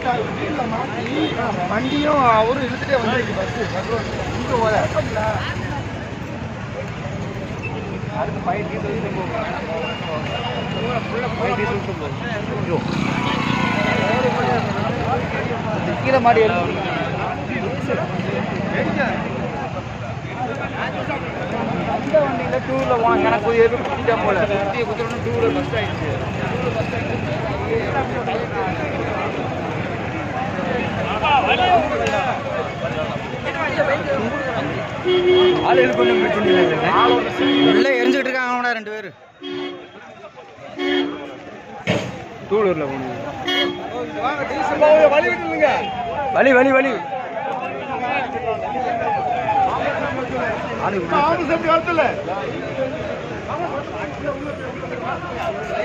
வண்டியும் அவரும் இழுத்துட்டே வந்துருக்கு பஸ் இங்க போல அடுத்து ஃபைவ் டீசல் ஃபைவ் டீசல் போகும் கீழே மாடி அந்த வண்டியில் டூ வீலர் போனால் கணக்கு எதுவும் குத்திட்டா போல குத்தி குத்துறோன்னு டூ வீலர் பஸ் ஆயிடுச்சு ஆள் ஹெல்ப் பண்ண பிரச்சனை இல்லை உள்ள எரிஞ்சுக்கிட்டு இருக்காங்க ரெண்டு பேர் டூலூர்ல போகணும் வழி விட்டுருங்க வழி வழி வழி ஆளு